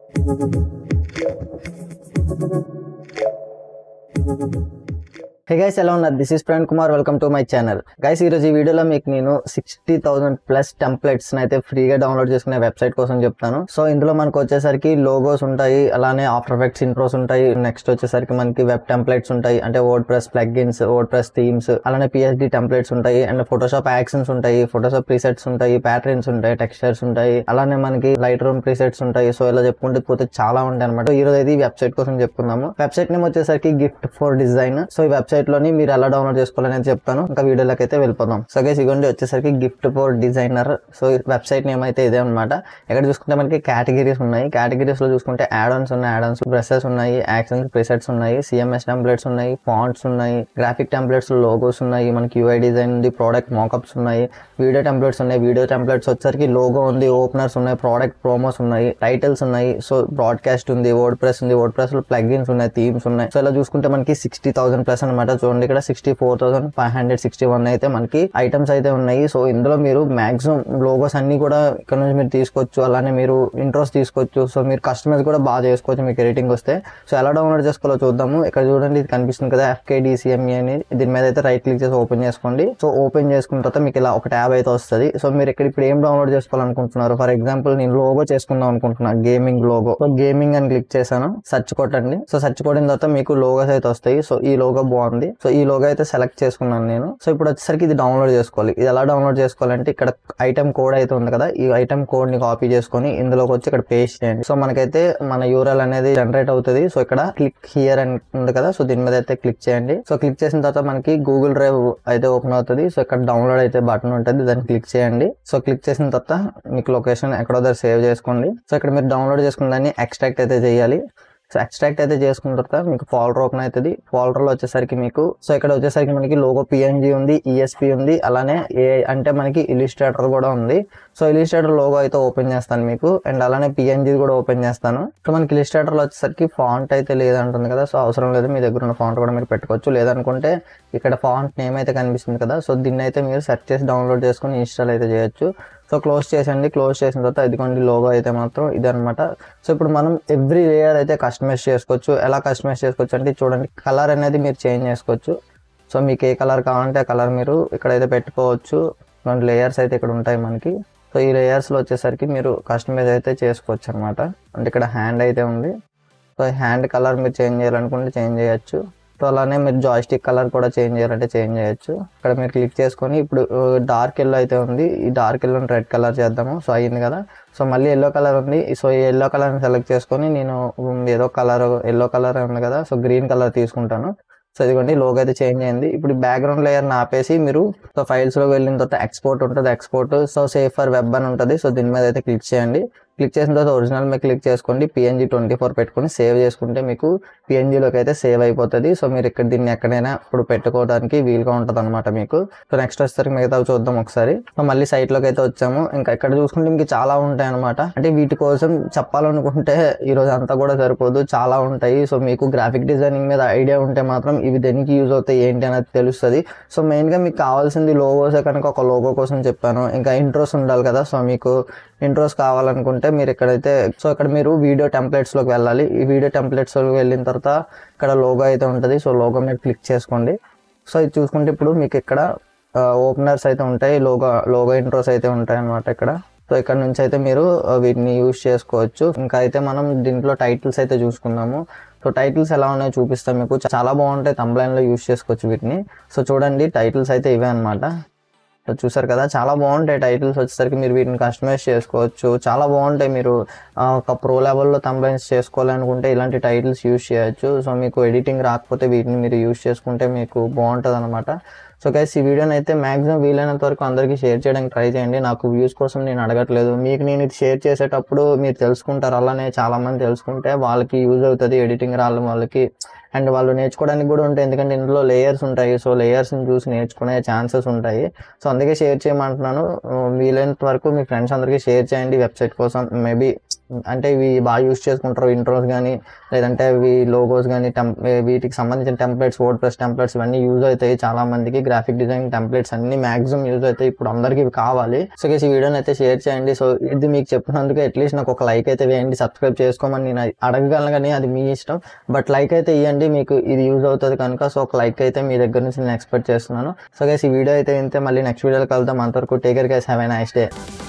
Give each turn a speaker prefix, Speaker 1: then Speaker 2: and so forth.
Speaker 1: హే guys ఎలా ఉన్నారు this is Praveen Kumar welcome to my channel guys ఈరోజు ఈ వీడియోలో మీకు నేను సిక్స్టీ థౌసండ్ ప్లస్ టెంప్లెట్స్ అయితే ఫ్రీగా డౌన్లోడ్ చేసుకునే వెబ్సైట్ కోసం చెప్తాను సో ఇందులో మనకు వచ్చేసరికి లోగోస్ ఉంటాయి అలానే ఆఫ్టర్ ఎఫెక్ట్స్ ఇంట్రోస్ ఉంటాయి నెక్స్ట్ వచ్చేసరికి మనకి వెబ్ టెంప్లెట్స్ ఉంటాయి అంటే WordPress plugins WordPress themes అలానే పిఎస్డి టెంప్లెట్స్ ఉంటాయి అండ్ ఫోటోషాప్ యాక్షన్స్ ఉంటాయి ఫోటోషాప్ ప్రీసెట్స్ ఉంటాయి ప్యాటర్న్స్ ఉంటాయి టెక్స్చర్స్ ఉంటాయి అలానే మనకి లైట్ రూమ్ ప్రీసెట్స్ ఉంటాయి సో ఇలా చెప్పుకుంటే పోతే చాలా ఉంటాయి అనమాట ఈ రోజు అయితే ఈ వెబ్సైట్ కోసం చెప్పుకుందాము వెబ్సైట్ నేమ్ వచ్చేసరికి గిఫ్ట్ ఫర్ డిజైన్ సో ఈ వెబ్సైట్ లోని మీరు ఎలా డౌన్లోడ్ చేసుకోవాలని చెప్తాను ఇంకా వీడియోలోకి అయితే వెళ్ళిపోదాం సో గైస్ ఇగోండి వచ్చేసరికి గిఫ్ట్ ఫర్ డిజైనర్ సో ఈ వెబ్సైట్ నేమ్ అయితే ఇదే అనమాట ఇక్కడ చూసుకుంటే మనకి కేటగిరీస్ ఉన్నాయి కేటగిరీస్ లో చూసుకుంటే యాడ్ ఆన్స్ ఉన్నాయి యాడ్ ఆన్స్ బ్రషెస్ ఉన్నాయి యాక్షన్స్ ప్రిసెట్స్ ఉన్నాయి సిఎంఎస్ టెంప్లెట్స్ ఉన్నాయి ఫాంట్స్ ఉన్నాయి గ్రాఫిక్ టెంప్లెట్స్ లోగోస్ ఉన్నాయి మనకి యూఐ డిజైన్ ఉంది ప్రోడక్ట్ మోకప్స్ ఉన్నాయి వీడియో టెంప్లెట్స్ ఉన్నాయి వీడియో టెంప్లెట్స్ వచ్చేసరికి లోగో ఉంది ఓపెనర్స్ ఉన్నాయి ప్రోడక్ట్ ప్రోమోస్ ఉన్నాయి టైటిల్స్ ఉన్నాయి సో బ్రాడ్కాస్ట్ ఉంది వర్డ్ ప్రెస్ ఉంది వర్డ్ ప్రెస్ లో ప్లగ్ఇన్స్ ఉన్నాయి థీమ్స్ ఉన్నాయి సో ఇలా చూసుకుంటే మనకి సిక్స్టీ థౌసండ్ ప్లస్ అనమాట చూడండి ఇక్కడ sixty four thousand five hundred sixty one అయితే మనకి ఐటమ్స్ అయితే ఉన్నాయి సో ఇందులో మీరు మాక్సిమం లోగోస్ అన్ని కూడా ఇక్కడ నుంచి మీరు తీసుకోవచ్చు అలానే మీరు ఇంట్రోస్ తీసుకోవచ్చు సో మీరు కస్టమైజ్ కూడా బాగా చేసుకోవచ్చు మీకు ఎడిటింగ్ వస్తే సో ఎలా డౌన్లోడ్ చేసుకోవాలో చూద్దాము ఇక్కడ చూడండి ఇది కనిపిస్తుంది కదా ఎఫ్కేడిసిఎంఈ అని దీని మీద అయితే రైట్ క్లిక్ చేసి ఓపెన్ చేసుకోండి సో ఓపెన్ చేసుకున్న తర్వాత మీకు ఇలా ఒక ట్యాబ్ అయితే వస్తుంది సో మీరు ఇక్కడ ఇప్పుడు ఏం డౌన్లోడ్ చేసుకోవాలనుకుంటున్నారు ఫర్ ఎగ్జాంపుల్ నేను లోగో చేసుకుందాం అనుకుంటున్నాను గేమింగ్ లోగో సో గేమింగ్ అని క్లిక్ చేశాను సర్చ్ కొట్టండి సో సర్చ్ కొట్టిన తర్వాత మీకు లోగోస్ అయితే వస్తాయి సో ఈ లోగో బాగుంది సో ఈ లోగో అయితే సెలెక్ట్ చేసుకున్నాను నేను సో ఇప్పుడు వచ్చేసరికి ఇది డౌన్లోడ్ చేసుకోవాలి ఇది ఎలా డౌన్లోడ్ చేసుకోవాలంటే ఇక్కడ ఐటమ్ కోడ్ అయితే ఉంది కదా ఈ ఐటమ్ కోడ్ ని కాపీ చేసుకొని ఇందులోకి వచ్చి ఇక్కడ పేస్ట్ చేయండి సో మనకైతే మన యూరల్ అనేది జనరేట్ అవుతుంది సో ఇక్కడ క్లిక్ హియర్ అని ఉంది కదా సో దీని మీద అయితే క్లిక్ చేయండి సో క్లిక్ చేసిన తర్వాత మనకి గూగుల్ డ్రైవ్ అయితే ఓపెన్ అవుతుంది సో ఇక్కడ డౌన్లోడ్ అయితే బటన్ ఉంటుంది దాన్ని క్లిక్ చేయండి సో క్లిక్ చేసిన తర్వాత మీకు లొకేషన్ ఎక్కడో దగ్గర సేవ్ చేసుకోండి సో ఇక్కడ మీరు డౌన్లోడ్ చేసుకున్న దాన్ని ఎక్స్ట్రాక్ట్ అయితే చేయాలి సో ఎక్స్ట్రాక్ట్ అయితే చేసుకున్న తర్వాత మీకు ఫోల్డర్ ఓపెన్ అవుతుంది ఫోల్డర్ లో వచ్చేసరికి మీకు సో ఇక్కడ వచ్చేసరికి మనకి లోగో పిఎన్జి ఉంది ఈఎస్పి ఉంది అలానే ఏ అంటే మనకి ఇలిస్ట్రేటర్ కూడా ఉంది సో ఇలిస్ట్రేటర్ లోగో అయితే ఓపెన్ చేస్తాను మీకు అండ్ అలానే పిఎన్జి కూడా ఓపెన్ చేస్తాను సో మనకి ఇలిస్ట్రేటర్ లో వచ్చేసరికి ఫాంట్ అయితే లేదంటుంది కదా సో అవసరం లేదు మీ దగ్గర ఉన్న ఫాంట్ కూడా మీరు పెట్టుకోవచ్చు లేదనుకుంటే ఇక్కడ ఫాంట్ నేమ్ అయితే కనిపిస్తుంది కదా సో దీన్ని అయితే మీరు సెర్చ్ చేసి డౌన్లోడ్ చేసుకుని ఇన్స్టాల్ అయితే చేయొచ్చు సో క్లోజ్ చేసండి క్లోజ్ చేసిన తర్వాత ఇదిగోండి లోగో అయితే మాత్రం ఇదనమాట సో ఇప్పుడు మనం ఎవ్రీ లేయర్ అయితే కస్టమైజ్ చేసుకోవచ్చు ఎలా కస్టమైజ్ చేసుకోవచ్చు అంటే చూడండి కలర్ అనేది మీరు చేంజ్ చేసుకోవచ్చు సో మీకు ఏ కలర్ కావాలంటే ఆ కలర్ మీరు ఇక్కడైతే పెట్టుకోవచ్చు రెండు లేయర్స్ అయితే ఇక్కడ ఉంటాయి మనకి సో ఈ లేయర్స్లో వచ్చేసరికి మీరు కస్టమైజ్ అయితే చేసుకోవచ్చు అనమాట అంటే ఇక్కడ హ్యాండ్ అయితే ఉంది సో హ్యాండ్ కలర్ మీరు చేంజ్ చేయాలనుకుంటే చేంజ్ చేయొచ్చు సో అలానే మీరు జాయిస్టిక్ కలర్ కూడా చేంజ్ చేయాలంటే చేంజ్ చేయొచ్చు ఇక్కడ మీరు క్లిక్ చేసుకొని ఇప్పుడు డార్క్ ఎల్లో అయితే ఉంది ఈ డార్క్ ఎల్లో రెడ్ కలర్ చేద్దాము సో అయ్యింది కదా సో మళ్ళీ ఎల్లో కలర్ ఉంది సో ఈ ఎల్లో కలర్ని సెలెక్ట్ చేసుకొని నేను ఏదో కలర్ ఎల్లో కలర్ ఉంది కదా సో గ్రీన్ కలర్ తీసుకుంటాను సో ఇదిగోండి లోగో అయితే చేంజ్ అయింది ఇప్పుడు బ్యాక్గ్రౌండ్ లేయర్ ఆపేసి మీరు సో ఫైల్స్ లో వెళ్ళిన తర్వాత ఎక్స్పోర్ట్ ఉంటుంది export so save for web అని ఉంటుంది సో దీని మీద అయితే క్లిక్ చేయండి క్లిక్ చేసిన తర్వాత ఒరిజినల్ మీద క్లిక్ చేసుకోండి పిఎన్జీ ట్వంటీ ఫోర్ పెట్టుకొని సేవ్ చేసుకుంటే మీకు పిఎన్జీలోకి అయితే సేవ్ అయిపోతుంది సో మీరు ఇక్కడ దీన్ని ఎక్కడైనా ఇప్పుడు పెట్టుకోవడానికి వీలుగా ఉంటుంది అనమాట మీకు సో నెక్స్ట్ వచ్చేసరికి మిగతా చూద్దాం ఒకసారి సో మళ్ళీ site లోకి అయితే వచ్చాము ఇంకా ఇక్కడ చూసుకుంటే మీకు చాలా ఉంటాయి అనమాట అంటే వీటి కోసం చెప్పాలనుకుంటే ఈ రోజు అంతా కూడా సరిపోదు చాలా ఉంటాయి సో మీకు గ్రాఫిక్ డిజైనింగ్ మీద ఐడియా ఉంటే మాత్రం ఇవి దేనికి యూజ్ అవుతాయి ఏంటి అనేది తెలుస్తుంది సో మెయిన్గా మీకు కావాల్సింది లోగోసే కనుక ఒక లోగో కోసం చెప్పాను ఇంకా ఇంట్రోస్ ఉండాలి కదా సో మీకు ఇంట్రోస్ కావాలనుకుంటే మీరు ఇక్కడైతే సో ఇక్కడ మీరు వీడియో టెంప్లెట్స్ లోకి వెళ్ళాలి ఈ వీడియో టెంప్లెట్స్ లోకి వెళ్ళిన తర్వాత ఇక్కడ లోగో అయితే ఉంటుంది సో లోగో మీద క్లిక్ చేసుకోండి సో ఇది చూసుకుంటే ఇప్పుడు మీకు ఇక్కడ ఓపెనర్స్ అయితే ఉంటాయి లోగో లోగో ఇంట్రోస్ అయితే ఉంటాయి అన్నమాట ఇక్కడ సో ఇక్కడ నుంచి అయితే మీరు ఆ, వీటిని యూజ్ చేసుకోవచ్చు ఇంకా అయితే మనం దీంట్లో టైటిల్స్ అయితే చూసుకుందాము సో టైటిల్స్ ఎలా ఉన్నాయో చూపిస్తాం మీకు చాలా బాగుంటాయి thumbnail లో యూజ్ చేసుకోవచ్చు వీటిని సో చూడండి టైటిల్స్ అయితే ఇవే అన్నమాట సో చూసారు కదా చాలా బాగుంటాయి టైటిల్స్ వచ్చేసరికి మీరు వీటిని కస్టమైజ్ చేసుకోవచ్చు చాలా బాగుంటాయి మీరు ఆ, ఒక ప్రో లెవెల్లో కంప్లైంట్స్ చేసుకోవాలనుకుంటే ఇలాంటి టైటిల్స్ యూజ్ చేయొచ్చు సో మీకు ఎడిటింగ్ రాకపోతే వీటిని మీరు యూజ్ చేసుకుంటే మీకు బాగుంటుంది అనమాట సో గైస్ ఈ వీడియోని అయితే మాక్సిమం వీలైనంత వరకు అందరికీ షేర్ చేయడానికి ట్రై చేయండి నాకు వ్యూస్ కోసం నేను అడగట్లేదు మీకు నేను ఇది షేర్ చేసేటప్పుడు మీరు తెలుసుకుంటారు అలానే చాలా మంది తెలుసుకుంటే వాళ్ళకి యూజ్ అవుతుంది ఎడిటింగ్ రాళ్ళ వాళ్ళకి అండ్ వాళ్ళు నేర్చుకోవడానికి కూడా ఉంటాయి ఎందుకంటే ఇందులో లేయర్స్ ఉంటాయి సో లేయర్స్ని చూసి నేర్చుకునే ఛాన్సెస్ ఉంటాయి సో అందుకే షేర్ చేయమంటున్నాను ఆ, వీలైనంత వరకు మీ ఫ్రెండ్స్ అందరికీ షేర్ చేయండి వెబ్సైట్ కోసం మేబీ అంటే ఇవి బాగా యూస్ చేసుకుంటారు ఇంట్రోస్ కానీ లేదంటే ఇవి లోగోస్ కానీ టెం వీటికి సంబంధించిన టెంప్లెట్స్ వర్డ్ ప్లస్ టెంప్లెట్స్ ఇవన్నీ యూజ్ అవుతాయి చాలా మందికి గ్రాఫిక్ డిజైన్ టెంప్లెట్స్ అన్ని మాక్సిమం యూజ్ అవుతాయి ఇప్పుడు అందరికీ ఇవి కావాలి సో గైస్ ఈ వీడియోని అయితే షేర్ చేయండి సో ఇది మీకు చెప్పినందుకు అట్లీస్ట్ నాకు ఒక లైక్ అయితే వేయండి సబ్స్క్రైబ్ చేసుకోమని నేను అడగగలను కానీ అది మీ ఇష్టం బట్ లైక్ అయితే ఇవ్వండి మీకు ఇది యూజ్ అవుతుంది కనుక సో ఒక లైక్ అయితే మీ దగ్గర నుంచి నేను ఎక్స్పెక్ట్ చేస్తున్నాను సో గైస్ ఈ వీడియో అయితే ఇంతే మళ్ళీ నెక్స్ట్ వీడియోలో కలుద్దాం అంతవరకు take care guys have a nice day